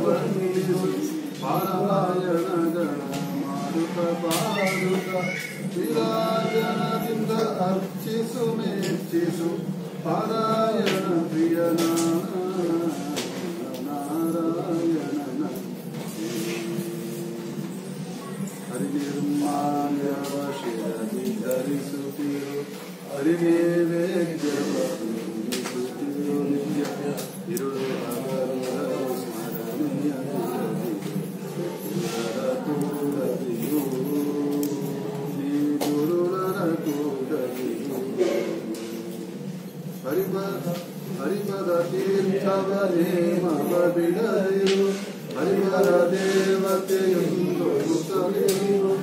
ಪಾರಾಯಣಗಳ ಮಾಡುತ್ತ ಪಾಡುತ್ತ ವಿರಾಜನದಿಂದ ಅರ್ಚಿಸು ಮೆಚ್ಚಿಸು ಪಾರಾಯಣ ಪ್ರಿಯನ ನಾರಾಯಣನ ಹರಿನಿರ್ಮಾಲ್ಯವ ಶಿರದಿ ಧರಿಸುತ್ತಿರು ಹರಿನೇವೇದ್ಯವಿಸುತ್ತಿರು ನಿತ್ಯ ಇರುಳು ಹಗಲು ಸ್ಮರಣೀಯ ಕೂಡದಿಯು ನೀ ಗುರುಳರ ಕೂಡದಿಯು ಹರಿಪದ ಹರಿಪದ ತೀರ್ಥವನೇ ಮವ ಬಿಡದಿರು ಹರಿಪದ ದೇವತೆಯೊಂದು ಸುತ್ತಲಿರು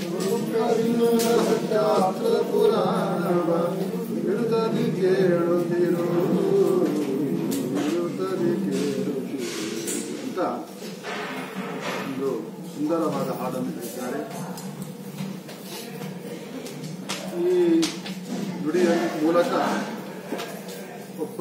ಶಾಸ್ತ್ರ ಪುರಾಣವ ಬಿಡುತ್ತಲಿ ಕೇಳುತ್ತಿರು ಬಿಡುತ್ತಲಿ ಕೇಳುತ್ತಿರು ಅಂತ ಒಂದು ಸುಂದರವಾದ ಹಾಡನ್ನು ಹೇಳಿದ್ದಾರೆ ಈ ನುಡಿಯ ಮೂಲಕ ಒಬ್ಬ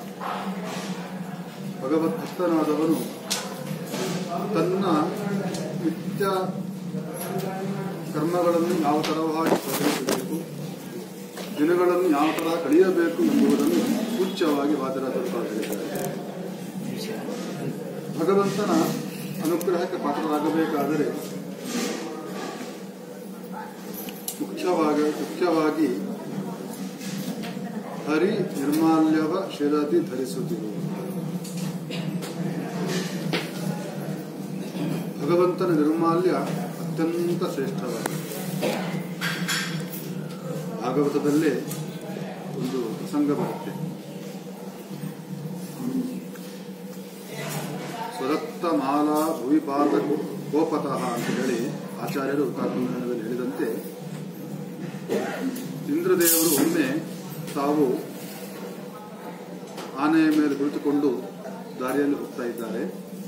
ಭಗವತ್ ಭಕ್ತನಾದವನು ತನ್ನ ನಿತ್ಯ ಕರ್ಮಗಳನ್ನು ಯಾವ ತರವಾಗಿ ತೊಡಗಿಸಬೇಕು ದಿನಗಳನ್ನು ಯಾವ ತರ ಕಳೆಯಬೇಕು ಎಂಬುದನ್ನು ಸೂಚ್ಯವಾಗಿ ವಾದರಾಜರು ಹೇಳಿದ್ದಾರೆ ಭಗವಂತನ ಅನುಗ್ರಹಕ್ಕೆ ಪಾತ್ರರಾಗಬೇಕಾದರೆ ಮುಖ್ಯವಾಗಿ ಮುಖ್ಯವಾಗಿ ಹರಿ ನಿರ್ಮಾಲ್ಯವ ಶಿರದಿ ಧರಿಸುತ್ತಿರು ಭಗವಂತನ ನಿರ್ಮಾಲ್ಯ ಅತ್ಯಂತ ಶ್ರೇಷ್ಠವಾಗಿದೆ ಭಾಗವತದಲ್ಲೇ ಒಂದು ಪ್ರಸಂಗ ಬರುತ್ತೆ ಸ್ವದತ್ತ ಮಾಲಾ ಭುವಿಪಾತ ಗೋಪತಃ ಅಂತ ಹೇಳಿ ಆಚಾರ್ಯರು ತಾತ್ಮದಲ್ಲಿ ಹೇಳಿದಂತೆ ಇಂದ್ರದೇವರು ಒಮ್ಮೆ ತಾವು ಆನೆಯ ಮೇಲೆ ಕುಳಿತುಕೊಂಡು ದಾರಿಯಲ್ಲಿ ಹೋಗ್ತಾ ಇದ್ದಾರೆ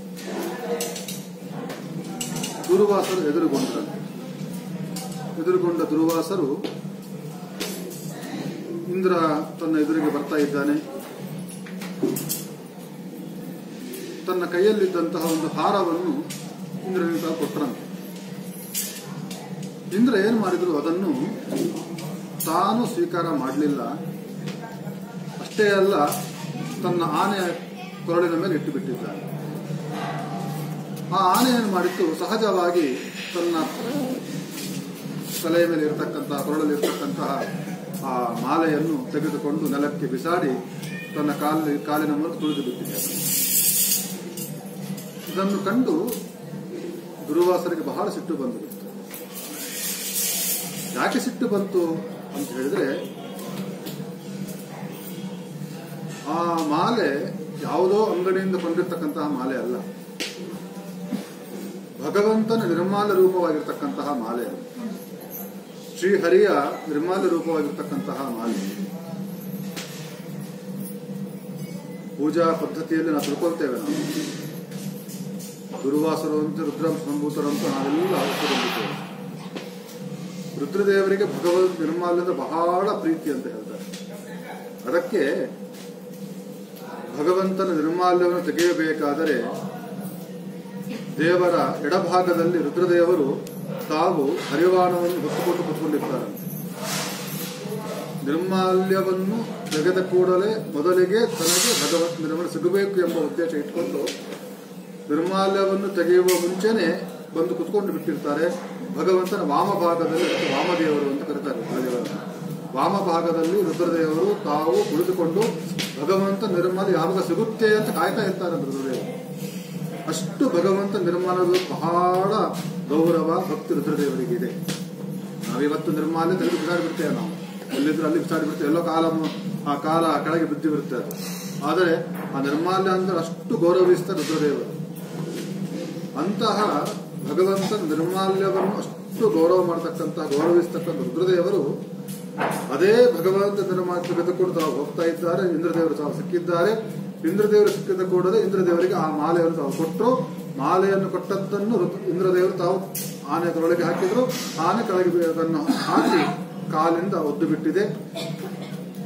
ದುರ್ವಾಸರು ಎದುರುಗೊಂಡರು ಎದುರುಗೊಂಡ ದುರ್ವಾಸರು ಇಂದ್ರ ತನ್ನ ಎದುರಿಗೆ ಬರ್ತಾ ಇದ್ದಾನೆ ತನ್ನ ಕೈಯಲ್ಲಿದ್ದಂತಹ ಒಂದು ಹಾರವನ್ನು ಇಂದ್ರನಿಗೆ ತಾವು ಕೊಟ್ಟರಂತೆ ಇಂದ್ರ ಏನು ಮಾಡಿದ್ರು ಅದನ್ನು ತಾನು ಸ್ವೀಕಾರ ಮಾಡಲಿಲ್ಲ ಅಷ್ಟೇ ಅಲ್ಲ ತನ್ನ ಆನೆಯ ಕೊರಳಿನ ಮೇಲೆ ಇಟ್ಟು ಬಿಟ್ಟಿದ್ದಾನೆ ಆ ಆನೆ ಏನು ಮಾಡಿತ್ತು ಸಹಜವಾಗಿ ತನ್ನ ತಲೆಯ ಮೇಲೆ ಇರತಕ್ಕಂತಹ ಕೊರಳಲ್ಲಿ ಇರತಕ್ಕಂತಹ ಆ ಮಾಲೆಯನ್ನು ತೆಗೆದುಕೊಂಡು ನೆಲಕ್ಕೆ ಬಿಸಾಡಿ ತನ್ನ ಕಾಲಿ ಕಾಲಿನ ಮೂಲಕ ತುಳಿದು ಬಿಟ್ಟಿದೆ ಇದನ್ನು ಕಂಡು ದುರ್ವಾಸರಿಗೆ ಬಹಳ ಸಿಟ್ಟು ಬಂದಿರುತ್ತೆ ಯಾಕೆ ಸಿಟ್ಟು ಬಂತು ಅಂತ ಹೇಳಿದ್ರೆ ಆ ಮಾಲೆ ಯಾವುದೋ ಅಂಗಡಿಯಿಂದ ಕೊಂಡಿರ್ತಕ್ಕಂತಹ ಮಾಲೆ ಅಲ್ಲ ಭಗವಂತನ ನಿರ್ಮಾಲ ರೂಪವಾಗಿರ್ತಕ್ಕಂತಹ ಮಾಲೆ ಅದು. ಶ್ರೀಹರಿಯ ನಿರ್ಮಾಲ ರೂಪವಾಗಿರ್ತಕ್ಕಂತಹ ಮಾಲೆ ಪೂಜಾ ಪದ್ಧತಿಯಲ್ಲಿ ನಾವು ತಿಳ್ಕೊಳ್ತೇವೆ ನಾವು ದುರ್ವಾಸರು ಅಂತ ರುದ್ರಂ ಸಂಭೂತರು ಅಂತ ನಾವೆಲ್ಲ ತಿಳ್ಕೊಂಡಿದ್ದೇವೆ ರುದ್ರದೇವರಿಗೆ ಭಗವದ್ ನಿರ್ಮಾಲ್ಯದ ಬಹಳ ಪ್ರೀತಿ ಅಂತ ಹೇಳ್ತಾರೆ ಅದಕ್ಕೆ ಭಗವಂತನ ನಿರ್ಮಾಲ್ಯವನ್ನು ತೆಗೆಯಬೇಕಾದರೆ ದೇವರ ಎಡಭಾಗದಲ್ಲಿ ರುದ್ರದೇವರು ತಾವು ಹರಿವಾಣವನ್ನು ಹೊತ್ತುಕೊಂಡು ಕೂತ್ಕೊಂಡಿರ್ತಾರಂತೆ ನಿರ್ಮಾಲ್ಯವನ್ನು ತೆಗೆದ ಕೂಡಲೇ ಮೊದಲಿಗೆ ತನಗೆ ಭಗವತ್ ನಿರ್ಮಲ ಸಿಗಬೇಕು ಎಂಬ ಉದ್ದೇಶ ಇಟ್ಕೊಂಡು ನಿರ್ಮಾಲ್ಯವನ್ನು ತೆಗೆಯುವ ಮುಂಚೆನೆ ಬಂದು ಕುತ್ಕೊಂಡು ಬಿಟ್ಟಿರ್ತಾರೆ ಭಗವಂತನ ವಾಮಭಾಗದಲ್ಲಿ ಅದಕ್ಕೆ ವಾಮದೇವರು ಅಂತ ಕರೀತಾರೆ ರುದ್ರದೇವರನ್ನು ವಾಮಭಾಗದಲ್ಲಿ ರುದ್ರದೇವರು ತಾವು ಕುಳಿತುಕೊಂಡು ಭಗವಂತ ನಿರ್ಮಲ ಯಾವಾಗ ಸಿಗುತ್ತೆ ಅಂತ ಕಾಯ್ತಾ ಇರ್ತಾರೆ ರುದ್ರದೇವರು ಅಷ್ಟು ಭಗವಂತ ನಿರ್ಮಾಣದ ಬಹಳ ಗೌರವ ಭಕ್ತಿ ರುದ್ರದೇವರಿಗಿದೆ ನಾವಿವತ್ತು ನಿರ್ಮಾಲ್ಯ ತೆಗೆದು ಬಿಸಾಡಿಬಿಡ್ತೇವೆ ನಾವು ಎಲ್ಲಿದ್ರು ಅಲ್ಲಿ ಬಿಸಾಡಿಬಿಡ್ತೇವೆ ಎಲ್ಲೋ ಕಾಲ ಆ ಕಾಲ ಕೆಳಗೆ ಬಿದ್ದು ಬಿಡುತ್ತೆ ಅದು ಆದರೆ ಆ ನಿರ್ಮಾಲ್ಯ ಅಂದ್ರೆ ಅಷ್ಟು ಗೌರವಿಸ್ತಾರೆ ರುದ್ರದೇವರು ಅಂತಹ ಭಗವಂತನ ನಿರ್ಮಾಲ್ಯವನ್ನು ಅಷ್ಟು ಗೌರವ ಮಾಡತಕ್ಕಂತಹ ಗೌರವಿಸ್ತಕ್ಕಂಥ ರುದ್ರದೇವರು ಅದೇ ಭಗವಂತ ನಿರ್ಮಾಣ ತೆಗೆದುಕೊಂಡು ತಾವು ಹೋಗ್ತಾ ಇದ್ದಾರೆ ಇಂದ್ರದೇವರು ತಾವು ಸಿಕ್ಕಿದ್ದಾರೆ ಇಂದ್ರದೇವರು ಸಿಕ್ಕಿದ ಕೂಡಲೇ ಇಂದ್ರದೇವರಿಗೆ ಆ ಮಾಲೆಯನ್ನು ತಾವು ಕೊಟ್ಟರು ಮಾಲೆಯನ್ನು ಕೊಟ್ಟದ್ದನ್ನು ರುದ್ರ- ಇಂದ್ರದೇವರು ತಾವು ಆನೆ ಅದರೊಳಗೆ ಹಾಕಿದ್ರು ಆನೆ ಕೆಳಗೆ ಬಿ- ಅದನ್ನು ಹಾಕಿ ಕಾಲಿಂದ ಒದ್ದು ಬಿಟ್ಟಿದೆ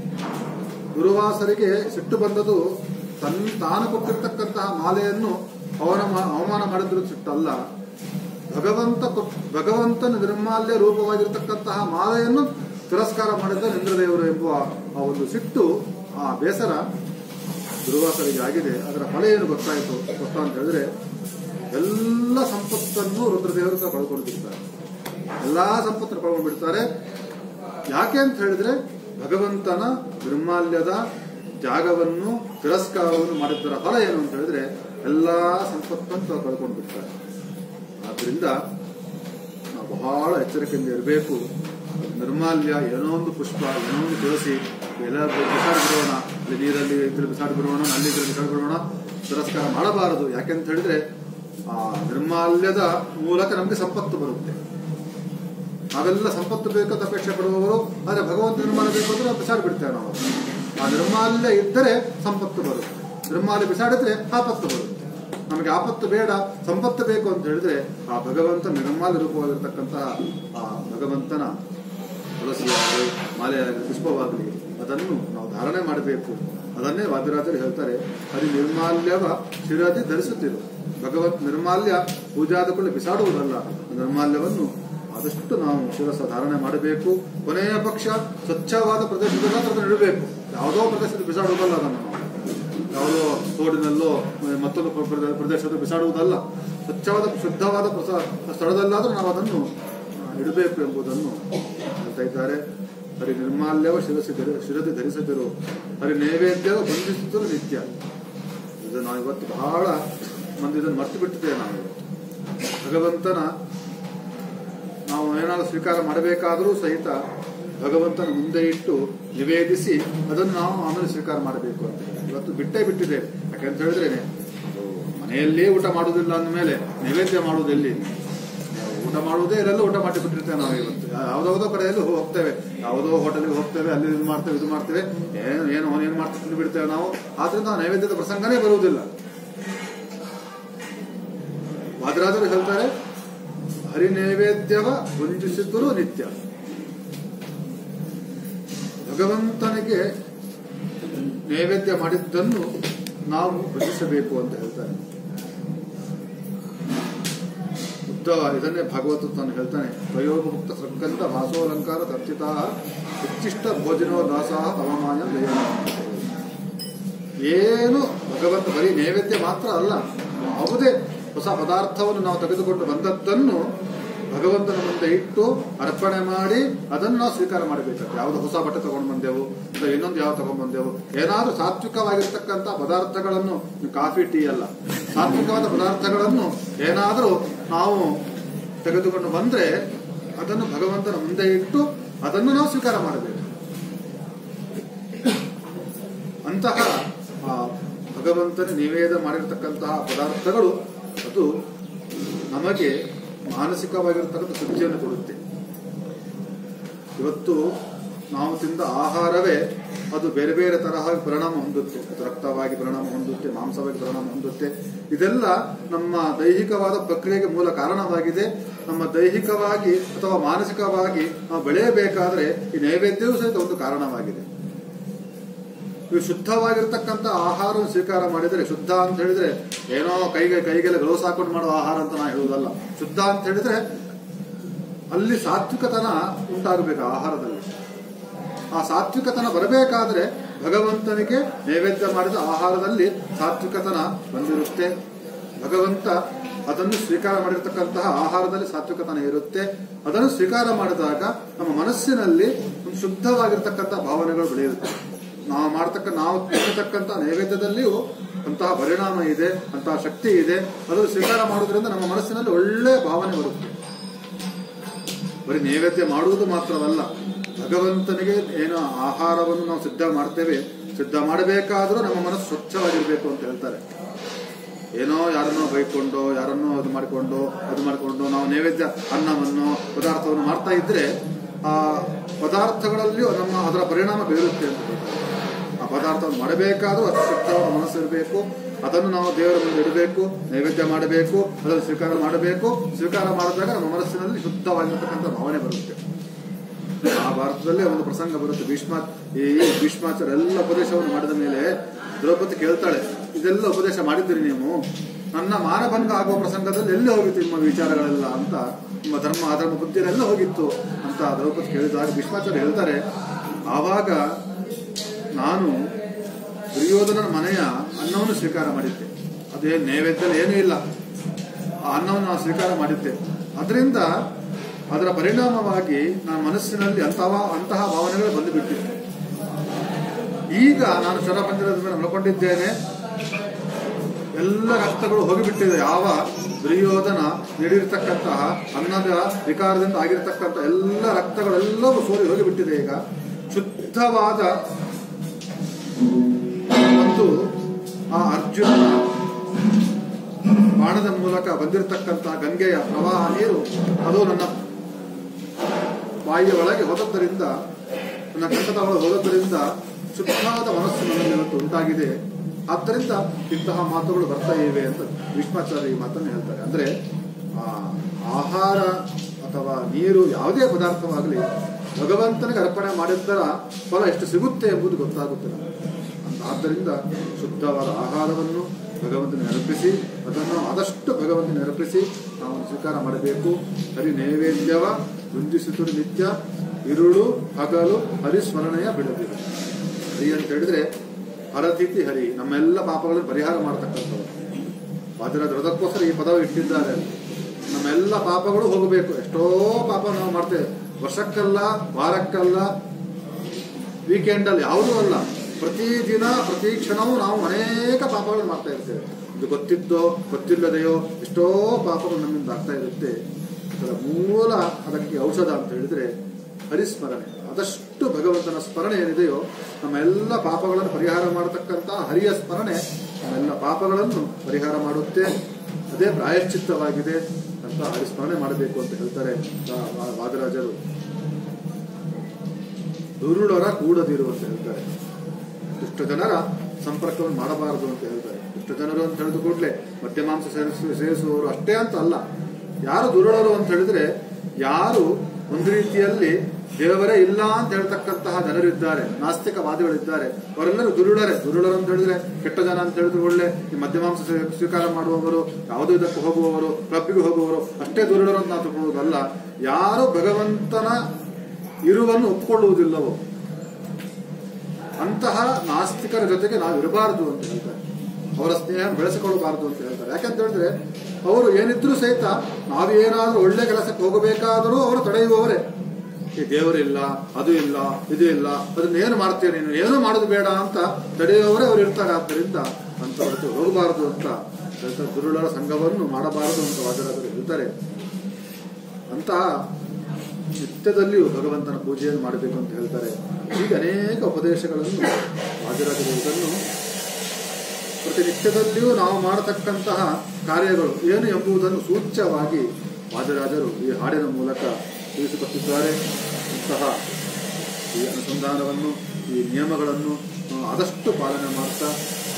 ದುರ್ವಾಸರಿಗೆ ಸಿಟ್ಟು ಬಂದದು ತನ್ ತಾನು ಕೊಟ್ಟಿರ್ತಕ್ಕಂತಹ ಮಾಲೆಯನ್ನು ಅವನ ಮಾ- ಅವಮಾನ ಮಾಡಿದ್ರು ಸಿಟ್ಟಲ್ಲ ಭಗವಂತ ಕೊಟ್- ಭಗವಂತನ ನಿರ್ಮಾಲ್ಯ ರೂಪವಾಗಿರ್ತಕ್ಕಂತಹ ಮಾಲೆಯನ್ನು ತಿರಸ್ಕಾರ ಮಾಡಿದ ಇಂದ್ರದೇವರು ಎಂಬುವ ಆ ಒಂದು ಸಿಟ್ಟು ಆ ಬೇಸರ ದುರ್ವಾಸರಿಗೆ ಆಗಿದೆ ಅದರ ಫಲ ಏನು ಗೊತ್ತಾಯಿತು ಗೊತ್ತಾ ಅಂತ ಹೇಳಿದ್ರೆ ಎಲ್ಲ ಸಂಪತ್ತನ್ನು ರುದ್ರದೇವರು ಸಹ ಕಳ್ಕೊಂಡಿರ್ತಾರೆ ಎಲ್ಲಾ ಸಂಪತ್ತನ್ನು ಕಳ್ಕೊಂಡು ಬಿಡ್ತಾರೆ ಯಾಕೆ ಅಂತ ಹೇಳಿದ್ರೆ ಭಗವಂತನ ನಿರ್ಮಾಲ್ಯದ ಜಾಗವನ್ನು ತಿರಸ್ಕಾರವನ್ನು ಮಾಡಿದ್ದರ ಫಲ ಏನು ಅಂತ ಹೇಳಿದ್ರೆ ಎಲ್ಲಾ ಸಂಪತ್ತನ್ನು ತಾವು ಕಳ್ಕೊಂಡು ಬಿಡ್ತಾರೆ ಆದ್ರಿಂದ ನಾವು ಬಹಳ ಎಚ್ಚರಿಕೆಯಿಂದ ಇರಬೇಕು ನಿರ್ಮಾಲ್ಯ ಏನೋ ಒಂದು ಪುಷ್ಪ ಏನೋ ಒಂದು ತುಳಸಿ ಎಲ್ಲ ಬಿಸಾಡಿ ಬಿಡೋಣ ಅಲ್ಲಿ ನೀರಲ್ಲಿ ಇದ್ರೆ ಬಿಸಾಡಿ ಬಿಡೋಣ ನಲ್ಲಿ ಇದ್ರೆ ಬಿಸಾಡಿ ಬಿಡೋಣ ತಿರಸ್ಕಾರ ಮಾಡಬಾರದು ಯಾಕೆಂತ ಹೇಳಿದ್ರೆ ಆ ನಿರ್ಮಾಲ್ಯದ ಮೂಲಕ ನಮಗೆ ಸಂಪತ್ತು ಬರುತ್ತೆ ನಾವೆಲ್ಲ ಸಂಪತ್ತು ಬೇಕಂತ ಅಪೇಕ್ಷೆ ಪಡುವವರು ಆದರೆ ಭಗವಂತ ನಿರ್ಮಾಣ ಬೇಕು ಅಂದ್ರೆ ಬಿಸಾಡಿ ಬಿಡ್ತೇವೆ ನಾವು ಆ ನಿರ್ಮಾಲ್ಯ ಇದ್ದರೆ ಸಂಪತ್ತು ಬರುತ್ತೆ ನಿರ್ಮಾಲ್ಯ ಬಿಸಾಡಿದ್ರೆ ಆಪತ್ತು ಬರುತ್ತೆ ನಮಗೆ ಆಪತ್ತು ಬೇಡ ಸಂಪತ್ತು ಬೇಕು ಅಂತ ಹೇಳಿದ್ರೆ ಆ ಭಗವಂತ ನಿರ್ಮಾಲ್ಯ ರೂಪವಾಗಿರ್ತಕ್ಕಂತಹ ಆ ಭಗವಂತನ ತುಳಸಿಯಾಗಲಿ ಮಾಲೆಯಾಗಲಿ ಪುಷ್ಪವಾಗಲಿ ಅದನ್ನು ನಾವು ಧಾರಣೆ ಮಾಡಬೇಕು ಅದನ್ನೇ ವಾದಿರಾಜರು ಹೇಳ್ತಾರೆ ಅದು ನಿರ್ಮಾಲ್ಯವ ಶಿರದಿ ಧರಿಸುತ್ತಿರು ಭಗವಂತ ನಿರ್ಮಾಲ್ಯ ಪೂಜಾದ ಕೂಡಲೇ ಬಿಸಾಡುವುದಲ್ಲ ಆ ನಿರ್ಮಾಲ್ಯವನ್ನು ಆದಷ್ಟು ನಾವು ಶಿರಸ ಧಾರಣೆ ಮಾಡಬೇಕು ಕೊನೆಯ ಪಕ್ಷ ಸ್ವಚ್ಛವಾದ ಪ್ರದೇಶದಲ್ಲಿ ಅದನ್ನು ಇಡಬೇಕು ಯಾವುದೋ ಪ್ರದೇಶದಲ್ಲಿ ಬಿಸಾಡುವುದಲ್ಲ ಅದನ್ನು ನಾವು ಯಾವುದೋ ತೋಡಿನಲ್ಲೋ ಮತ್ತೊಂದು ಪ್ರ- ಪ್ರದೇಶದಲ್ಲಿ ಬಿಸಾಡುವುದಲ್ಲ ಸ್ವಚ್ಛವಾದ ಶುದ್ಧವಾದ ಪ್ರಸ- ಸ್ಥಳದಲ್ಲಾದರೂ ನಾವು ಅದನ್ನು ಆ, ಇಡಬೇಕು ಎಂಬುದನ್ನು ಹೇಳ್ತಾ ಇದ್ದಾರೆ ಹರಿ ನಿರ್ಮಾಲ್ಯವ ಶಿರಸಿ ಧರಿ ಶಿರದಿ ಧರಿಸಿದರು ಹರಿ ನೈವೇದ್ಯವ ಬಂಧಿಸಿದರು ನಿತ್ಯ ಇದು ನಾವು ಇವತ್ತು ಬಹಳ ಮಂದಿ ಇದನ್ನು ಮರ್ತು ಬಿಟ್ಟಿದ್ದೇವೆ ನಾವು ಇವತ್ತು. ಭಗವಂತನ ನಾವು ಏನಾದರೂ ಸ್ವೀಕಾರ ಮಾಡಬೇಕಾದರೂ ಸಹಿತ ಭಗವಂತನ ಮುಂದೆ ಇಟ್ಟು ನಿವೇದಿಸಿ ಅದನ್ನು ನಾವು ಆಮೇಲೆ ಸ್ವೀಕಾರ ಮಾಡಬೇಕು ಅಂತ ಇವತ್ತು ಬಿಟ್ಟೇ ಬಿಟ್ಟಿದ್ದೇವೆ ಯಾಕಂತ ಹೇಳಿದ್ರೆ ಅದು ಮನೆಯಲ್ಲಿಯೇ ಊಟ ಮಾಡುವುದಿಲ್ಲ ಅಂದಮೇಲೆ ನೈವೇದ್ಯ ಮಾಡುವುದು ಎಲ್ಲಿ ನಾವು ಊಟ ಮಾಡುವುದೇ ಇಲ್ಲೆಲ್ಲ ಊಟ ಮಾಡಿ ಬಿಟ್ಟಿರ್ತೇವೆ ನಾವು ಇವತ್ತು ಯಾವುದಾವುದೋ ಕಡೆಯಲ್ಲೂ ಹೋಗ್ತೇವೆ ಯಾವುದೋ ಹೋಟೆಲ್ಗೆ ಹೋಗ್ತೇವೆ ಅಲ್ಲಿ ಇದು ಮಾಡ್ತೇವೆ ಇದು ಮಾಡ್ತೇವೆ ಏನು ಏನು ಅವನು ಏನು ಮಾಡ್ತಾ ತಿಂದು ಬಿಡ್ತೇವೆ ನಾವು ಆದ್ರಿಂದ ಆ ನೈವೇದ್ಯದ ಪ್ರಸಂಗನೇ ಬರುವುದಿಲ್ಲ ವಾದರಾಜರು ಹೇಳ್ತಾರೆ ಹರಿ ನೈವೇದ್ಯವ ವಂಜಿಸಿದ್ದರೂ ನಿತ್ಯ ಭಗವಂತನಿಗೆ ನೈವೇದ್ಯ ಮಾಡಿದ್ದನ್ನು ನಾವು ಭಜಿಸಬೇಕು ಅಂತ ಹೇಳ್ತಾರೆ ಉದ್ದವ ಇದನ್ನೇ ಭಾಗವತ ತಾನು ಹೇಳ್ತಾನೆ ತ್ರಯೋಪಮುಕ್ತ ಸೃಗಂಧ ವಾಸೋಲಂಕಾರ ತರ್ಚಿತಾ ಉಚ್ಚಿಷ್ಟ ಭೋಜನೋ ದಾಸಃ ತವಮಾಯ ದಯ ಏನು ಭಗವಂತ ಬರೀ ನೈವೇದ್ಯ ಮಾತ್ರ ಅಲ್ಲ ಯಾವುದೇ ಹೊಸ ಪದಾರ್ಥವನ್ನು ನಾವು ತೆಗೆದುಕೊಂಡು ಬಂದದ್ದನ್ನು ಭಗವಂತನ ಮುಂದೆ ಇಟ್ಟು ಅರ್ಪಣೆ ಮಾಡಿ ಅದನ್ನು ನಾವು ಸ್ವೀಕಾರ ಮಾಡಬೇಕು ಯಾವುದು ಹೊಸ ಬಟ್ಟೆ ತಗೊಂಡು ಬಂದೆವು ಅಥವಾ ಇನ್ನೊಂದು ಯಾವ ತಗೊಂಡು ಬಂದೆವು ಏನಾದ್ರೂ ಸಾತ್ವಿಕವಾಗಿರ್ತಕ್ಕಂಥ ಪದಾರ್ಥಗಳನ್ನು ಕಾಫಿ ಟೀ ಅಲ್ಲ ಸಾತ್ವಿಕವಾದ ಪದಾರ್ಥಗಳನ್ನು ಏನಾದರೂ ನಾವು ತೆಗೆದುಕೊಂಡು ಬಂದ್ರೆ ಅದನ್ನು ಭಗವಂತನ ಮುಂದೆ ಇಟ್ಟು ಅದನ್ನು ನಾವು ಸ್ವೀಕಾರ ಮಾಡಬೇಕು ಅಂತಹ ಆ ಭಗವಂತನ ನಿವೇದ ಮಾಡಿರ್ತಕ್ಕಂತಹ ಪದಾರ್ಥಗಳು ಅದು ನಮಗೆ ಮಾನಸಿಕವಾಗಿರ್ತಕ್ಕಂಥ ಶುದ್ಧಿಯನ್ನು ಕೊಡುತ್ತೆ ಇವತ್ತು ನಾವು ತಿಂದ ಆಹಾರವೇ ಅದು ಬೇರೆ ಬೇರೆ ತರಹ ಪರಿಣಾಮ ಹೊಂದುತ್ತೆ ಅದು ರಕ್ತವಾಗಿ ಪರಿಣಾಮ ಹೊಂದುತ್ತೆ ಮಾಂಸವಾಗಿ ಪರಿಣಾಮ ಹೊಂದುತ್ತೆ ಇದೆಲ್ಲ ನಮ್ಮ ದೈಹಿಕವಾದ ಪ್ರಕ್ರಿಯೆಗೆ ಮೂಲ ಕಾರಣವಾಗಿದೆ ನಮ್ಮ ದೈಹಿಕವಾಗಿ ಅಥವಾ ಮಾನಸಿಕವಾಗಿ ನಾವು ಬೆಳೆಯಬೇಕಾದ್ರೆ ಈ ನೈವೇದ್ಯವೂ ಸಹಿತ ಒಂದು ಕಾರಣವಾಗಿದೆ ಇವು ಶುದ್ಧವಾಗಿರ್ತಕ್ಕಂಥ ಆಹಾರವನ್ನು ಸ್ವೀಕಾರ ಮಾಡಿದರೆ ಶುದ್ಧ ಅಂತ ಹೇಳಿದ್ರೆ ಏನೋ ಕೈಗೆ ಕೈಗೆಲ್ಲ ಗ್ಲೌಸ್ ಹಾಕೊಂಡು ಮಾಡುವ ಆಹಾರ ಅಂತ ನಾ ಹೇಳುವುದಲ್ಲ ಶುದ್ಧ ಅಂತ ಹೇಳಿದ್ರೆ ಅಲ್ಲಿ ಸಾತ್ವಿಕತನ ಉಂಟಾಗಬೇಕು ಆಹಾರದಲ್ಲಿ ಆ ಸಾತ್ವಿಕತನ ಬರಬೇಕಾದ್ರೆ ಭಗವಂತನಿಗೆ ನೈವೇದ್ಯ ಮಾಡಿದ ಆಹಾರದಲ್ಲಿ ಸಾತ್ವಿಕತನ ಬಂದಿರುತ್ತೆ ಭಗವಂತ ಅದನ್ನು ಸ್ವೀಕಾರ ಮಾಡಿರ್ತಕ್ಕಂತಹ ಆಹಾರದಲ್ಲಿ ಸಾತ್ವಿಕತನ ಇರುತ್ತೆ ಅದನ್ನು ಸ್ವೀಕಾರ ಮಾಡಿದಾಗ ನಮ್ಮ ಮನಸ್ಸಿನಲ್ಲಿ ಒಂದು ಶುದ್ಧವಾಗಿರ್ತಕ್ಕಂಥ ಭಾವನೆಗಳು ಬೆಳೆಯುತ್ತೆ ನಾವು ಮಾಡ್ತಕ್ಕ ನಾವು ತಿನ್ನತಕ್ಕಂಥ ನೈವೇದ್ಯದಲ್ಲಿಯೂ ಅಂತಹ ಪರಿಣಾಮ ಇದೆ ಅಂತಹ ಶಕ್ತಿ ಇದೆ ಅದನ್ನು ಸ್ವೀಕಾರ ಮಾಡೋದ್ರಿಂದ ನಮ್ಮ ಮನಸ್ಸಿನಲ್ಲಿ ಒಳ್ಳೆಯ ಭಾವನೆ ಬರುತ್ತೆ ಬರೀ ನೈವೇದ್ಯ ಮಾಡುವುದು ಮಾತ್ರವಲ್ಲ ಭಗವಂತನಿಗೆ ಏನು ಆಹಾರವನ್ನು ನಾವು ಸಿದ್ಧ ಮಾಡ್ತೇವೆ ಸಿದ್ಧ ಮಾಡಬೇಕಾದ್ರೂ ನಮ್ಮ ಮನಸ್ಸು ಸ್ವಚ್ಛವಾಗಿರ್ಬೇಕು ಅಂತ ಹೇಳ್ತಾರೆ ಏನೋ ಯಾರನ್ನೋ ಬೈಕೊಂಡು ಯಾರನ್ನೋ ಅದು ಮಾಡಿಕೊಂಡು ಅದು ಮಾಡಿಕೊಂಡು ನಾವು ನೈವೇದ್ಯ ಅನ್ನವನ್ನು ಪದಾರ್ಥವನ್ನು ಮಾಡ್ತಾ ಇದ್ರೆ ಆ ಪದಾರ್ಥಗಳಲ್ಲಿಯೂ ನಮ್ಮ ಅದರ ಪರಿಣಾಮ ಬೀರುತ್ತೆ ಅಂತ ಹೇಳ್ತಾರೆ. ಆ ಪದಾರ್ಥವನ್ನು ಮಾಡಬೇಕಾದ್ರೂ ಅಷ್ಟು ಶುದ್ಧವಾದ ಮನಸ್ಸು ಇರಬೇಕು ಅದನ್ನು ನಾವು ದೇವರ ಮುಂದೆ ಇಡಬೇಕು ನೈವೇದ್ಯ ಮಾಡಬೇಕು ಅದನ್ನು ಸ್ವೀಕಾರ ಮಾಡಬೇಕು ಸ್ವೀಕಾರ ಮಾಡಿದಾಗ ನಮ್ಮ ಮನಸ್ಸಿನಲ್ಲಿ ಶುದ್ಧವಾಗಿರ್ತಕ್ಕಂಥ ಭಾವನೆ ಬರುತ್ತೆ ಆ ಭಾರತದಲ್ಲೇ ಒಂದು ಪ್ರಸಂಗ ಬರುತ್ತೆ ಭೀಷ್ಮ ಈ ಭೀಷ್ಮಾಚಾರ್ಯ ಎಲ್ಲ ಉಪದೇಶವನ್ನು ಮಾಡಿದ ಮೇಲೆ ದ್ರೌಪದಿ ಕೇಳ್ತಾಳೆ ಇದೆಲ್ಲ ಉಪದೇಶ ಮಾಡಿದ್ದೀರಿ ನೀವು ನನ್ನ ಮಾನಭಂಗ ಆಗುವ ಪ್ರಸಂಗದಲ್ಲಿ ಎಲ್ಲಿ ಹೋಗಿತ್ತು ನಿಮ್ಮ ವಿಚಾರಗಳೆಲ್ಲ ಅಂತ ನಿಮ್ಮ ಧರ್ಮ ಅಧರ್ಮ ಬುದ್ಧಿಯೆಲ್ಲ ಹೋಗಿತ್ತು ಅಂತ ದ್ರೌಪದಿ ಕೇಳಿದಾಗ ಭೀಷ್ಮಾಚಾರ್ಯ ಹೇಳ್ತಾರೆ ಆವಾಗ ನಾನು ದುರ್ಯೋಧನನ ಮನೆಯ ಅನ್ನವನ್ನು ಸ್ವೀಕಾರ ಮಾಡಿದ್ದೆ ಅದೇ ನೈವೇದ್ಯ ಏನೂ ಇಲ್ಲ ಆ ಅನ್ನವನ್ನು ನಾನು ಸ್ವೀಕಾರ ಮಾಡಿದ್ದೆ ಅದರಿಂದ ಅದರ ಪರಿಣಾಮವಾಗಿ ನನ್ನ ಮನಸ್ಸಿನಲ್ಲಿ ಅಂತಹ ಅಂತಹ ಭಾವನೆಗಳು ಬಂದು ಬಿಟ್ಟಿದೆ ಈಗ ನಾನು ಶರಪಂಜರದ ಮೇಲೆ ಮಲ್ಕೊಂಡಿದ್ದೇನೆ ಎಲ್ಲ ರಕ್ತಗಳು ಹೋಗಿಬಿಟ್ಟಿದೆ ಯಾವ ದುರ್ಯೋಧನ ನೀಡಿರ್ತಕ್ಕಂತಹ ಅನ್ನದ ವಿಕಾರದಿಂದ ಆಗಿರತಕ್ಕಂಥ ಎಲ್ಲ ರಕ್ತಗಳೆಲ್ಲವೂ ಸೋರಿ ಹೋಗಿಬಿಟ್ಟಿದೆ ಈಗ ಶುದ್ಧವಾದ ಮತ್ತು ಆ ಅರ್ಜುನನ ಬಾಣದ ಮೂಲಕ ಬಂದಿರತಕ್ಕಂತಹ ಗಂಗೆಯ ಪ್ರವಾಹ ನೀರು ಅದು ನನ್ನ ಬಾಯಿಯ ಒಳಗೆ ಹೋದದ್ದರಿಂದ ನನ್ನ ಕಂಠದ ಒಳಗೆ ಹೋದದ್ದರಿಂದ ಶುದ್ಧವಾದ ಮನಸ್ಸು ನನ್ನಲ್ಲಿ ಇವತ್ತು ಉಂಟಾಗಿದೆ ಆದ್ದರಿಂದ ಇಂತಹ ಮಾತುಗಳು ಬರ್ತಾ ಇವೆ ಅಂತ ಭೀಷ್ಮಾಚಾರ್ಯ ಈ ಮಾತನ್ನು ಹೇಳ್ತಾರೆ ಅಂದ್ರೆ ಆ ಆಹಾರ ಅಥವಾ ನೀರು ಯಾವುದೇ ಪದಾರ್ಥವಾಗಲಿ ಭಗವಂತನಿಗೆ ಅರ್ಪಣೆ ಮಾಡಿದ್ದರ ಫಲ ಎಷ್ಟು ಸಿಗುತ್ತೆ ಎಂಬುದು ಗೊತ್ತಾಗುತ್ತೆ ನಮಗೆ ಅಂತ ಆದ್ದರಿಂದ ಶುದ್ಧವಾದ ಆಹಾರವನ್ನು ಭಗವಂತನಿಗೆ ಅರ್ಪಿಸಿ ಅದನ್ನು ಆದಷ್ಟು ಭಗವಂತನಿಗೆ ಅರ್ಪಿಸಿ ನಾವು ಸ್ವೀಕಾರ ಮಾಡಬೇಕು ಹರಿ ನೈವೇದ್ಯವ ಗುಂಜಿಸುತ್ತಿರು ನಿತ್ಯ ಇರುಳು ಹಗಲು ಹರಿಸ್ಮರಣೆಯ ಬಿಡಬೇಕು ಹರಿ ಅಂತ ಹೇಳಿದ್ರೆ ಹರತಿಥಿ ಹರಿ ನಮ್ಮೆಲ್ಲ ಪಾಪಗಳನ್ನು ಪರಿಹಾರ ಮಾಡತಕ್ಕಂಥವ್ರು ಅದರ ಅದಕ್ಕೋಸ್ಕರ ಈ ಪದವು ಇಟ್ಟಿದ್ದಾರೆ ನಮ್ಮೆಲ್ಲ ಪಾಪಗಳು ಹೋಗಬೇಕು ಎಷ್ಟೋ ಪಾಪ ನಾವು ಮಾಡ್ತೇವೆ ವರ್ಷಕ್ಕಲ್ಲ ವಾರಕ್ಕಲ್ಲ ವೀಕೆಂಡ್ ಅಲ್ಲಿ ಯಾವುದೂ ಅಲ್ಲ ಪ್ರತಿದಿನ ಪ್ರತಿ ಕ್ಷಣವೂ ನಾವು ಅನೇಕ ಪಾಪಗಳನ್ನು ಮಾಡ್ತಾ ಇರ್ತೇವೆ ಇದು ಗೊತ್ತಿದ್ದೋ ಗೊತ್ತಿಲ್ಲದೆಯೋ ಎಷ್ಟೋ ಪಾಪಗಳು ನಮ್ಮಿಂದ ಆಗ್ತಾ ಇರುತ್ತೆ ಅದರ ಮೂಲ ಅದಕ್ಕೆ ಔಷಧ ಅಂತ ಹೇಳಿದ್ರೆ ಹರಿಸ್ಮರಣೆ ಆದಷ್ಟು ಭಗವಂತನ ಸ್ಮರಣೆ ಏನಿದೆಯೋ ನಮ್ಮ ಎಲ್ಲ ಪಾಪಗಳನ್ನು ಪರಿಹಾರ ಮಾಡತಕ್ಕಂಥ ಹರಿಯ ಸ್ಮರಣೆ ನಮ್ಮೆಲ್ಲ ಪಾಪಗಳನ್ನು ಪರಿಹಾರ ಮಾಡುತ್ತೆ ಅದೇ ಪ್ರಾಯಶ್ಚಿತ್ತವಾಗಿದೆ ಅಂತ ಹರಿಸ್ಮರಣೆ ಮಾಡಬೇಕು ಅಂತ ಹೇಳ್ತಾರೆ ವಾ- ವಾ- ವಾದರಾಜರು ದುರುಳರ ಕೂಡದಿರು ಅಂತ ಹೇಳ್ತಾರೆ ದುಷ್ಟ ಜನರ ಸಂಪರ್ಕವನ್ನು ಮಾಡಬಾರದು ಅಂತ ಹೇಳ್ತಾರೆ ದುಷ್ಟ ಜನರು ಅಂತ ಹೇಳಿದ ಕೂಡಲೇ ಮದ್ಯಮಾಂಸ ಸೇರಿಸು ಸೇರಿಸುವವರು ಅಷ್ಟೇ ಅಂತ ಅಲ್ಲ ಯಾರು ದುರುಳರು ಅಂತ ಹೇಳಿದ್ರೆ ಯಾರು ಒಂದು ರೀತಿಯಲ್ಲಿ ದೇವರೇ ಇಲ್ಲ ಅಂತ ಹೇಳ್ತಕ್ಕಂತಹ ಜನರಿದ್ದಾರೆ ನಾಸ್ತಿಕವಾದಿಗಳಿದ್ದಾರೆ ಅವರೆಲ್ಲರೂ ದುರುಳರೇ ದುರುಳರು ಅಂತ ಹೇಳಿದ್ರೆ ಕೆಟ್ಟ ಜನ ಅಂತ ಹೇಳಿದ್ರೆ ಒಳ್ಳೆ ಈ ಮದ್ಯಮಾಂಸ ಸ್ವೀ- ಸ್ವೀಕಾರ ಮಾಡುವವರು ಯಾವುದೋ ಇದಕ್ಕೆ ಹೋಗುವವರು ಕ್ಲಬ್ಬಿಗೆ ಹೋಗುವವರು ಅಷ್ಟೇ ದುರುಳರು ಅಂತ ನಾವು ತಿಳ್ಕೊಳ್ಳೋದಲ್ಲ ಯಾರು ಭಗವಂತನ ಇರುವನ್ನು ಒಪ್ಪಿಕೊಳ್ಳುವುದಿಲ್ಲವೋ ಅಂತಹ ನಾಸ್ತಿಕರ ಜೊತೆಗೆ ನಾವು ಇರಬಾರದು ಅಂತ ಹೇಳ್ತಾರೆ ಅವರ ಸ್ನೇಹ ಬೆಳೆಸಿಕೊಳ್ಳಬಾರದು ಅಂತ ಹೇಳ್ತಾರೆ ಯಾಕಂತ ಹೇಳಿದ್ರೆ ಅವರು ಏನಿದ್ರೂ ಸಹಿತ ನಾವೇನಾದ್ರೂ ಒಳ್ಳೆ ಕೆಲಸಕ್ಕೆ ಹೋಗಬೇಕಾದರೂ ಅವರು ತಡೆಯುವವರೇ ಈ ದೇವರಿಲ್ಲ ಅದು ಇಲ್ಲ ಇದು ಇಲ್ಲ ಅದನ್ನ ಏನು ಮಾಡ್ತೀಯ ನೀನು ಏನು ಮಾಡೋದು ಬೇಡ ಅಂತ ತಡೆಯುವವರೇ ಅವರು ಇರ್ತಾರೆ ಆದ್ದರಿಂದ ಅಂತವ್ರ ಜೊತೆ ಹೋಗಬಾರದು ಅಂತ ಹೇಳ್ತಾರೆ ದುರುಳರ ಸಂಘವನ್ನು ಮಾಡಬಾರದು ಅಂತ ವಾದರಾದರು ಹೇಳ್ತಾರೆ ಅಂತಹ ನಿತ್ಯದಲ್ಲಿಯೂ ಭಗವಂತನ ಪೂಜೆಯನ್ನು ಮಾಡಬೇಕು ಅಂತ ಹೇಳ್ತಾರೆ ಹೀಗೆ ಅನೇಕ ಉಪದೇಶಗಳನ್ನು ವಾದಿರಾಜರು ಇದನ್ನು ಪ್ರತಿನಿತ್ಯದಲ್ಲಿಯೂ ನಾವು ಮಾಡತಕ್ಕಂತಹ ಕಾರ್ಯಗಳು ಏನು ಎಂಬುದನ್ನು ಸೂಚ್ಯವಾಗಿ ವಾದಿರಾಜರು ಈ ಹಾಡಿನ ಮೂಲಕ ತಿಳಿಸಿಕೊಟ್ಟಿದ್ದಾರೆ ಇಂತಹ ಈ ಅನುಸಂಧಾನವನ್ನು ಈ ನಿಯಮಗಳನ್ನು ನಾವು ಆದಷ್ಟು ಪಾಲನೆ ಮಾಡ್ತಾ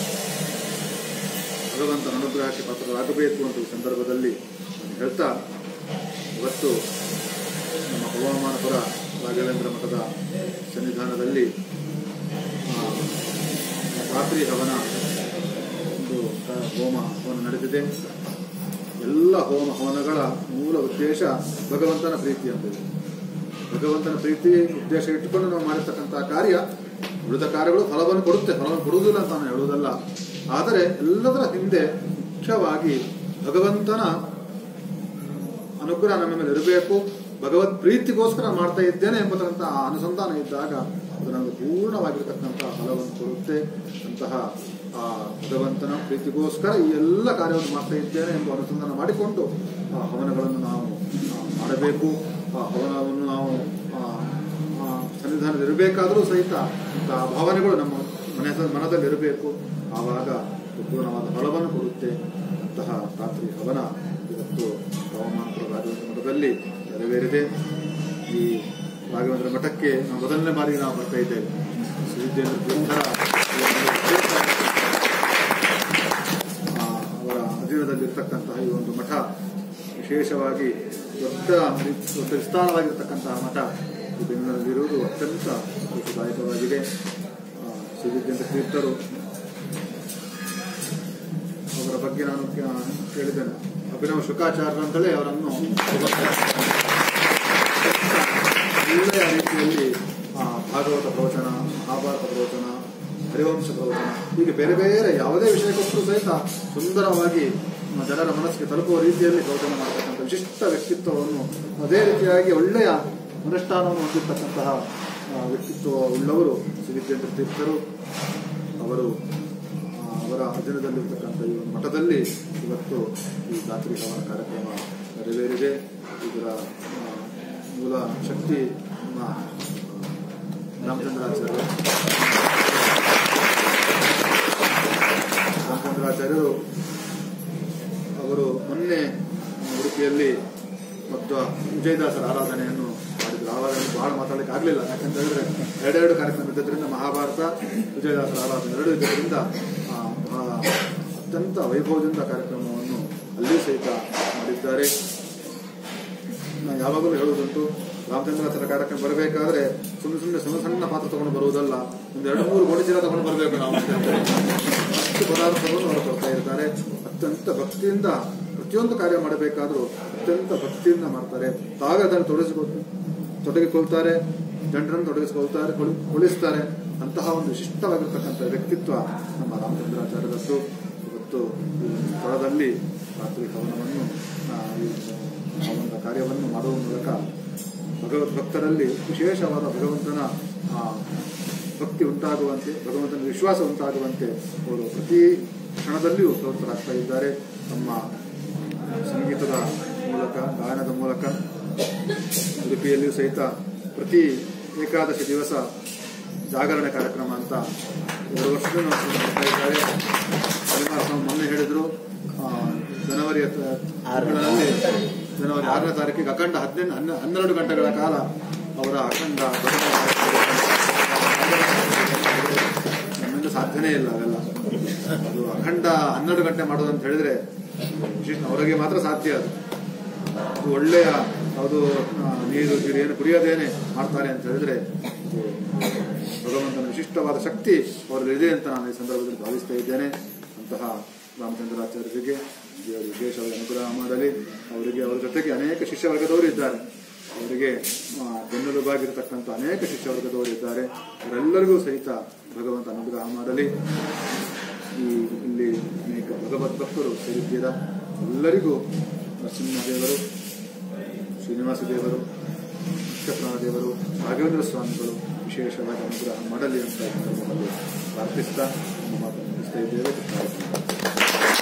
ಭಗವಂತನ ಅನುಗ್ರಹಕ್ಕೆ ಪಾತ್ರರಾಗಬೇಕು ಅಂತ ಈ ಸಂದರ್ಭದಲ್ಲಿ ನಾನು ಹೇಳ್ತಾ ಇವತ್ತು ನಮ್ಮ ಹವಾಮಾನಪುರ ರಾಘವೇಂದ್ರ ಮಠದ ಸನ್ನಿಧಾನದಲ್ಲಿ ಆ, ರಾತ್ರಿ ಹವನ ಒಂದು ಕ- ಹೋಮ ಹವನ ನಡೆದಿದೆ ಎಲ್ಲ ಹೋಮ ಹವನಗಳ ಮೂಲ ಉದ್ದೇಶ ಭಗವಂತನ ಪ್ರೀತಿ ಅಂತಿದೆ ಭಗವಂತನ ಪ್ರೀತಿ ಉದ್ದೇಶ ಇಟ್ಟುಕೊಂಡು ನಾವು ಮಾಡಿರ್ತಕ್ಕಂತಹ ಕಾರ್ಯ ಉಳಿದ ಕಾರ್ಯಗಳು ಫಲವನ್ನು ಕೊಡುತ್ತೆ ಫಲವನ್ನು ಕೊಡುವುದಿಲ್ಲ ಅಂತ ನಾನು ಹೇಳುವುದಲ್ಲ ಆದರೆ ಎಲ್ಲದರ ಹಿಂದೆ ಮುಖ್ಯವಾಗಿ ಭಗವಂತನ ಅನುಗ್ರಹ ನಮ್ಮ ಮೇಲೆ ಇರಬೇಕು ಭಗವತ್ ಪ್ರೀತಿಗೋಸ್ಕರ ಮಾಡ್ತಾ ಇದ್ದೇನೆ ಎಂಬತಕ್ಕಂಥ ಆ ಅನುಸಂಧಾನ ಇದ್ದಾಗ ಅದು ನಮಗೆ ಪೂರ್ಣವಾಗಿರ್ತಕ್ಕಂತಹ ಫಲವನ್ನು ಕೊಡುತ್ತೆ ಅಂತಹ ಆ ಭಗವಂತನ ಪ್ರೀತಿಗೋಸ್ಕರ ಈ ಎಲ್ಲ ಕಾರ್ಯವನ್ನು ಮಾಡ್ತಾ ಇದ್ದೇನೆ ಎಂಬ ಅನುಸಂಧಾನ ಮಾಡಿಕೊಂಡು ಆ ಹವನಗಳನ್ನು ನಾವು ಆ, ಮಾಡಬೇಕು ಆ ಹವನವನ್ನು ನಾವು ಆ, ಆ, ಸನ್ನಿಧಾನದಲ್ಲಿ ಇರಬೇಕಾದರೂ ಸಹಿತ ಇಂತಹ ಭಾವನೆಗಳು ನಮ್ಮ ಮನೆ ಮನದಲ್ಲಿ ಇರಬೇಕು ಆವಾಗ ಪೂರ್ಣವಾದ ಫಲವನ್ನು ಕೊಡುತ್ತೆ ಅಂತಹ ರಾತ್ರಿ ಹವನ ಇವತ್ತು ಹವಾಮಾನಪುರ ರಾಘವೇಂದ್ರ ಮಠದಲ್ಲಿ ನೆರವೇರಿದೆ ಈ ರಾಘವೇಂದ್ರ ಮಠಕ್ಕೆ ನಾವು ಮೊದಲನೇ ಬಾರಿಗೆ ನಾವು ಬರ್ತಾ ಇದ್ದೇವೆ ಶ್ರೀದೇಂದ್ರ ತೀರ್ಥರ ಈ ಒಂದು ಕ್ಷೇತ್ರ, ಆ, ಅವರ ಅಧೀನದಲ್ಲಿರ್ತಕ್ಕಂತಹ ಈ ಒಂದು ಮಠ ವಿಶೇಷವಾಗಿ ದೊಡ್ಡ ದೊಡ್ಡ ವಿಸ್ತಾರವಾಗಿರ್ತಕ್ಕಂತಹ ಮಠ ಈ ಬೆಂಗಳೂರಿರುವುದು ಅತ್ಯಂತ ಖುಷಿದಾಯಕವಾಗಿದೆ ಆ, ಶ್ರೀದೇಂದ್ರ ತೀರ್ಥರು ಅವರ ಬಗ್ಗೆ ನಾನು ಕ- ಕೇಳಿದ್ದೇನೆ ಅಭಿನವ ಶುಕಾಚಾರ್ಯ ಅಂತಲೇ ಅವರನ್ನು ಒಳ್ಳೆಯ ರೀತಿಯಲ್ಲಿ ಆ, ಭಾಗವತ ಪ್ರವಚನ ಮಹಾಭಾರತ ಪ್ರವಚನ ಹರಿವಂಶ ಪ್ರವಚನ ಹೀಗೆ ಬೇರೆ ಬೇರೆ ಯಾವುದೇ ವಿಷಯ ಕೊಟ್ಟರೂ ಸಹಿತ ಸುಂದರವಾಗಿ ಆ, ಜನರ ಮನಸ್ಸಿಗೆ ತಲುಪುವ ರೀತಿಯಲ್ಲಿ ಪ್ರವಚನ ಮಾಡತಕ್ಕಂಥ ವಿಶಿಷ್ಟ ವ್ಯಕ್ತಿತ್ವವನ್ನು ಅದೇ ರೀತಿಯಾಗಿ ಒಳ್ಳೆಯ ಅನುಷ್ಠಾನವನ್ನು ಹೊಂದಿರತಕ್ಕಂತಹ ಆ, ವ್ಯಕ್ತಿತ್ವ ಉಳ್ಳವರು ಸಿರಿಕೇಂದ್ರ ತೀರ್ಥರು ಅವರು ಆ, ಅವರ ಅಧೀನದಲ್ಲಿರ್ತಕ್ಕಂಥ ಈ ಒಂದು ಮಠದಲ್ಲಿ ಇವತ್ತು ಈ ಗಾತ್ರಿ ಹವನ ಕಾರ್ಯಕ್ರಮ ನೆರವೇರಿದೆ ಇದರ ಆ, ಮೂಲ ಶಕ್ತಿ ನಮ್ಮ ಆ, ರಾಮಚಂದ್ರಾಚಾರ್ಯ ರಾಮಚಂದ್ರಾಚಾರ್ಯರು ಅವರು ಮೊನ್ನೆ ಉಡುಪಿಯಲ್ಲಿ ಮತ್ತು ವಿಜಯದಾಸರ ಆರಾಧನೆಯನ್ನು ಮಾಡಿದ್ರು ಆವಾಗ ನನಗೆ ಬಹಳ ಮಾತಾಡಲಿಕ್ಕೆ ಆಗಲಿಲ್ಲ ಯಾಕಂತ ಹೇಳಿದ್ರೆ ಎರಡೆರಡು ಕಾರ್ಯಕ್ರಮ ಇದ್ದದ್ರಿಂದ ಮಹಾಭಾರತ ವಿಜಯದಾಸರ ಆರಾಧನೆ ಎರಡು ಇದ್ದರಿಂದ ಆ, ಬಹಳ ಅತ್ಯಂತ ವೈಭವದಿಂದ ಕಾರ್ಯಕ್ರಮವನ್ನು ಅಲ್ಲಿ ಸಹಿತ ಮಾಡಿದ್ದಾರೆ ನಾನು ಯಾವಾಗಲೂ ಹೇಳುವುದುಂಟು ರಾಮಚಂದ್ರಾಚಾರ್ಯ ಕಾರ್ಯಕ್ರಮ ಬರಬೇಕಾದ್ರೆ ಸುಮ್ಮನೆ ಸುಮ್ಮನೆ ಸಣ್ಣ ಸಣ್ಣ ಪಾತ್ರ ತಗೊಂಡು ಬರುವುದಲ್ಲ ಒಂದು ಎರಡು ಮೂರು ಗೋಣಿ ಚೀಲ ತಗೊಂಡು ಬರಬೇಕು ನಾವು ಅಂತ ಹೇಳ್ತಾರೆ. ಅಷ್ಟು ಪದಾರ್ಥವನ್ನು ಅವರು ಕೊಡ್ತಾ ಇರ್ತಾರೆ ಅತ್ಯಂತ ಭಕ್ತಿಯಿಂದ ಪ್ರತಿಯೊಂದು ಕಾರ್ಯ ಮಾಡಬೇಕಾದ್ರೂ ಅತ್ಯಂತ ಭಕ್ತಿಯಿಂದ ಮಾಡ್ತಾರೆ ತಾವೇ ಅದನ್ನು ತೊಡಗಿಸಿಕೊಳ್ತಾರೆ ತೊಡಗಿಕೊಳ್ತಾರೆ ಜನರನ್ನು ತೊಡಗಿಸಿಕೊಳ್ತಾರೆ ಕೊಳಿ- ಕೊಳಿಸ್ತಾರೆ ಅಂತಹ ಒಂದು ವಿಶಿಷ್ಟವಾಗಿರ್ತಕ್ಕಂಥ ವ್ಯಕ್ತಿತ್ವ ನಮ್ಮ ರಾಮಚಂದ್ರಾಚಾರ್ಯರದ್ದು ಇವತ್ತು ಈ ಸ್ಥಳದಲ್ಲಿ ರಾತ್ರಿ ಕವನವನ್ನು ಆ, ಈ ಅವನ ಕಾರ್ಯವನ್ನು ಮಾಡುವ ಮೂಲಕ ಭಗವದ್ ಭಕ್ತರಲ್ಲಿ ವಿಶೇಷವಾದ ಭಗವಂತನ ಆ, ಭಕ್ತಿ ಉಂಟಾಗುವಂತೆ ಭಗವಂತನ ವಿಶ್ವಾಸ ಉಂಟಾಗುವಂತೆ ಅವರು ಪ್ರತಿ ಕ್ಷಣದಲ್ಲಿಯೂ ಪ್ರವೃತ್ತರಾಗ್ತಾ ಇದ್ದಾರೆ ತಮ್ಮ ಸಂಗೀತದ ಮೂಲಕ ಗಾಯನದ ಮೂಲಕ ಉಡುಪಿಯಲ್ಲಿಯೂ ಸಹಿತ ಪ್ರತಿ ಏಕಾದಶಿ ದಿವಸ ಜಾಗರಣೆ ಕಾರ್ಯಕ್ರಮ ಅಂತ ಎರಡು ವರ್ಷದಿಂದ ನಾವು ಮಾಡ್ತಾ ಇದ್ದಾರೆ ಶ್ರೀನಿವಾಸ ಸ್ವಾಮಿ ಮೊನ್ನೆ ಹೇಳಿದ್ರು ಆ, ಜನವರಿ ಹತ್ತ- ತಿಂಗಳಲ್ಲಿ ಜನವರಿ ಆರನೇ ತಾರೀಕಿಗೆ ಅಖಂಡ ಹದಿನೆಂಟು ಹನ್ನೆ ಹನ್ನೆರಡು ಗಂಟೆಗಳ ಕಾಲ ಅವರ ಅಖಂಡ ಭಜನೆ ನಮ್ಮಿಂದ ಸಾಧ್ಯನೇ ಇಲ್ಲ ಅವೆಲ್ಲ ಅದು ಅಖಂಡ ಹನ್ನೆರಡು ಗಂಟೆ ಮಾಡೋದು ಅಂತ ಹೇಳಿದ್ರೆ ವಿಶೇಷ ಅವರಿಗೆ ಮಾತ್ರ ಸಾಧ್ಯ ಅದು ಅದು ಒಳ್ಳೆಯ ಅದು ಆ, ನೀರು ಗೀರು ಏನು ಕುಡಿಯೋದೇನೆ ಮಾಡ್ತಾರೆ ಅಂತ ಹೇಳಿದ್ರೆ ಅದು ಭಗವಂತನ ವಿಶಿಷ್ಟವಾದ ಶಕ್ತಿ ಅವರಲ್ಲಿ ಇದೆ ಅಂತ ನಾನು ಈ ಸಂದರ್ಭದಲ್ಲಿ ಭಾವಿಸ್ತಾ ಇದ್ದೇನೆ ಅಂತಹ ರಾಮಚಂದ್ರಾಚಾರ್ಯರಿಗೆ ದೇವರು ವಿಶೇಷವಾಗಿ ಅನುಗ್ರಹ ಮಾಡಲಿ ಅವರಿಗೆ ಅವರ ಜೊತೆಗೆ ಅನೇಕ ಶಿಷ್ಯವರ್ಗದವರು ಇದ್ದಾರೆ ಅವರಿಗೆ ಆ, ಬೆನ್ನೆಲುಬಾಗಿರತಕ್ಕಂಥ ಅನೇಕ ಶಿಷ್ಯವರ್ಗದವರು ಇದ್ದಾರೆ ಅವರೆಲ್ಲರಿಗೂ ಸಹಿತ ಭಗವಂತ ಅನುಗ್ರಹ ಮಾಡಲಿ ಈ ಇಲ್ಲಿ ಅನೇಕ ಭಗವದ್ ಭಕ್ತರು ಸೇರಿದ್ದೀರಾ ಎಲ್ಲರಿಗೂ ನರಸಿಂಹದೇವರು ಶ್ರೀನಿವಾಸ ದೇವರು ನಕ್ಷತ್ರಾನ ದೇವರು ರಾಘವೇಂದ್ರ ಸ್ವಾಮಿಗಳು ವಿಶೇಷವಾದ ಅನುಗ್ರಹ ಮಾಡಲಿ ಅಂತ ಈ ಸಂದರ್ಭದಲ್ಲಿ ಪ್ರಾರ್ಥಿಸ್ತಾ ನಮ್ಮ ಮಾತನ್ನು ಮುಗಿಸ್ತಾ ಇದ್ದೇವೆ ಕೃಷ್ಣ